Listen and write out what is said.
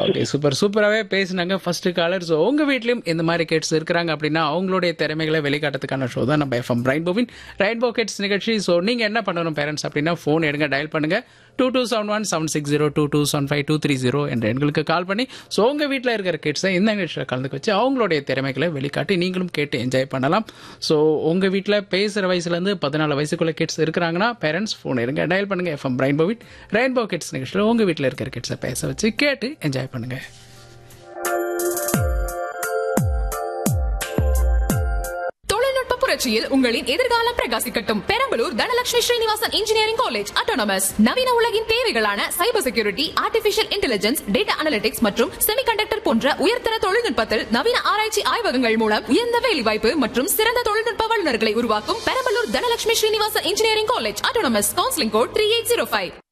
okay super சூப்பராகவே பேசினாங்க first collar so உங்கள் வீட்லையும் இந்த மாதிரி கிட்ஸ் இருக்கிறாங்க அப்படின்னா அவங்களுடைய திறமைகளை வெளிக்காட்டுறதுக்கான ஷோ தான் நம்ம எஃப்எம் ரெயின்போவின் ரெயின்போ கிட்ஸ் நிகழ்ச்சி ஸோ நீங்கள் என்ன பண்ணணும் பேரண்ட்ஸ் அப்படின்னா ஃபோன் எடுங்க டயல் பண்ணுங்க two two seven one seven six zero two two seven five two three zero என்ற எண்களுக்கு கால் பண்ணி ஸோ உங்கள் வீட்டில் இருக்கிற கிட்ஸை இந்த நிகழ்ச்சியில் கலந்துக்க வச்சு அவங்களுடைய திறமைகளை வெளிக்காட்டி நீங்களும் கேட்டு என்ஜாய் பண்ணலாம் ஸோ உங்கள் வீட்டில் பேசுகிற வயசுலேருந்து பதினாலு வயசுக்குள்ள கிட்ஸ் இருக்கிறாங்கன்னா பேரண்ட்ஸ் ஃபோன் எடுங்க டயல் பண்ணுங்க FM rainbow with rainbow kids நிகழ்ச்சியில் உங்கள் வீட்டில் இருக்கிற கிட்ஸை பேச வச்சு கேட்டு என்ஜாய் பண்ணுங்க தொழில்நுட்ப புரட்சியில் உங்களின் எதிர்காலம் பிரகாசிக்கட்டும் Perambalur Dhanalakshmi Srinivasan engineering college autonomous நவீன உலகின் தேவைகளான cyber security artificial intelligence data analytics மற்றும் செமிகண்டக்டர் போன்ற உயர்தர தொழில்நுட்பத்தில் நவீன ஆராய்ச்சி ஆய்வகங்கள் மூலம் உயர்ந்த வேலைவாய்ப்பு மற்றும் சிறந்த தொழில்நுட்ப வல்லுநர்களை உருவாக்கும் Perambalur Dhanalakshmi Srinivasan engineering college autonomous counselling code three eight zero five